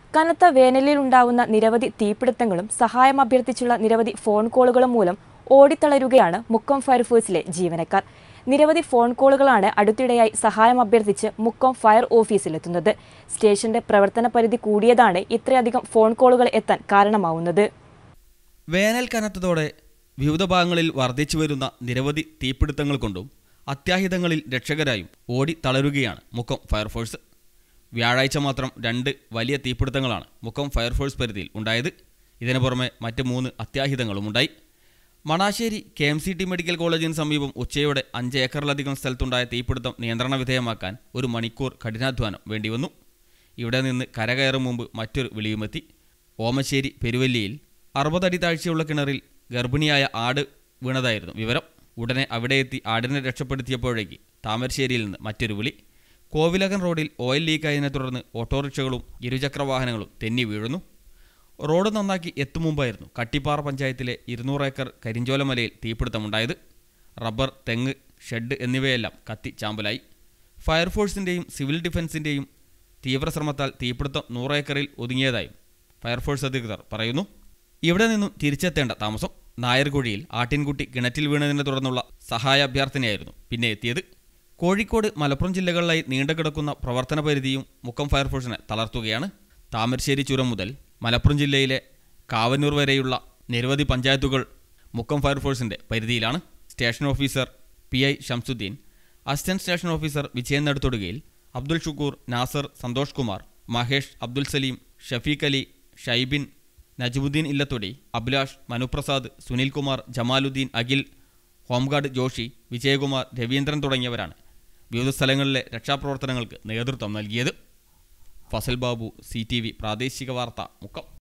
കനത്ത വേനലിലുണ്ടാവുന്ന നിരവധി തീപിടുത്തങ്ങളും സഹായം അഭ്യർത്ഥിച്ചുള്ള നിരവധി ഫോൺ കോളുകളും മൂലം ഓടിത്തളരുകയാണ് മുക്കം ഫയർഫോഴ്സിലെ ജീവനക്കാർ നിരവധി ഫോൺ കോളുകളാണ് അടുത്തിടെയായി സഹായം അഭ്യർത്ഥിച്ച് മുക്കം ഫയർ ഓഫീസിലെത്തുന്നത് സ്റ്റേഷന്റെ പ്രവർത്തന പരിധി കൂടിയതാണ് ഇത്രയധികം ഫോൺ കോളുകൾ എത്താൻ കാരണമാവുന്നത് വേനൽ കനത്തതോടെ വിവിധ ഭാഗങ്ങളിൽ വർദ്ധിച്ചു വരുന്ന നിരവധി തീപിടുത്തങ്ങൾ കൊണ്ടും അത്യാഹിതങ്ങളിൽ രക്ഷകരായും ഓടി തളരുകയാണ് മുക്കം ഫയർഫോഴ്സ് വ്യാഴാഴ്ച മാത്രം രണ്ട് വലിയ തീപിടുത്തങ്ങളാണ് മുക്കം ഫയർഫോഴ്സ് പരിധിയിൽ ഉണ്ടായത് ഇതിനു പുറമെ മറ്റ് മൂന്ന് അത്യാഹിതങ്ങളും ഉണ്ടായി Manassery K M C T medical കോളേജിന് സമീപം ഉച്ചയോടെ അഞ്ച് ഏക്കറിലധികം സ്ഥലത്തുണ്ടായ തീപിടുത്തം നിയന്ത്രണ വിധേയമാക്കാൻ ഒരു മണിക്കൂർ കഠിനാധ്വാനം വേണ്ടിവന്നു ഇവിടെ നിന്ന് കരകയറും മുമ്പ് മറ്റൊരു വിളിയുമെത്തി ഓമശ്ശേരി പെരുവല്ലിയിൽ അറുപതടി താഴ്ചയുള്ള കിണറിൽ ഗർഭിണിയായ ആട് വീണതായിരുന്നു വിവരം ഉടനെ അവിടെ എത്തി ആടിനെ രക്ഷപ്പെടുത്തിയപ്പോഴേക്ക് താമരശ്ശേരിയിൽ നിന്ന് മറ്റൊരു വിളി കോവിലകൻ റോഡിൽ ഓയിൽ ലീക്കായതിനെ തുടർന്ന് ഓട്ടോറിക്ഷകളും ഇരുചക്ര വാഹനങ്ങളും തെന്നി വീഴുന്നു റോഡ് നന്നാക്കി എത്തും മുമ്പായിരുന്നു കട്ടിപ്പാറ പഞ്ചായത്തിലെ ഇരുന്നൂറ് ഏക്കർ കരിഞ്ചോലമലയിൽ തീപിടുത്തമുണ്ടായത് റബ്ബർ തെങ്ങ് ഷെഡ് എന്നിവയെല്ലാം കത്തി ചാമ്പലായി ഫയർഫോഴ്സിൻ്റെയും സിവിൽ ഡിഫൻസിൻ്റെയും തീവ്രശ്രമത്താൽ തീപിടുത്തം നൂറ് ഏക്കറിൽ ഒതുങ്ങിയതായും ഫയർഫോഴ്സ് അധികൃതർ പറയുന്നു ഇവിടെ നിന്നും തിരിച്ചെത്തേണ്ട താമസം നായർകുഴിയിൽ ആട്ടിൻകുട്ടി കിണറ്റിൽ വീണതിനെ തുടർന്നുള്ള സഹായ അഭ്യർത്ഥനയായിരുന്നു പിന്നെ എത്തിയത് കോഴിക്കോട് മലപ്പുറം ജില്ലകളിലായി നീണ്ടുകിടക്കുന്ന പ്രവർത്തന പരിധിയും മുക്കം ഫയർഫോഴ്സിനെ തളർത്തുകയാണ് താമരശ്ശേരി ചുരം മുതൽ മലപ്പുറം ജില്ലയിലെ കാവന്നൂർ വരെയുള്ള നിരവധി പഞ്ചായത്തുകൾ മുക്കം ഫയർഫോഴ്സിന്റെ പരിധിയിലാണ് station officer P I Shamsudheen assistant station officer Vijayan Naduthodukayil Abdul Shukoor Nasar Santhosh Kumar Mahesh Abdul Saleem Shafeeq Ali Shaibin Najmudheen Illathodi Abhilash Manuprasad Sunilkumar Jamaludheen Akhil home guard Joshy Vijayakumar Raveendran തുടങ്ങിയവരാണ് വിവിധ സ്ഥലങ്ങളിലെ രക്ഷാപ്രവർത്തനങ്ങൾക്ക് നേതൃത്വം നൽകിയത് ഫസൽ ബാബു സി പ്രാദേശിക വാർത്ത മുക്കം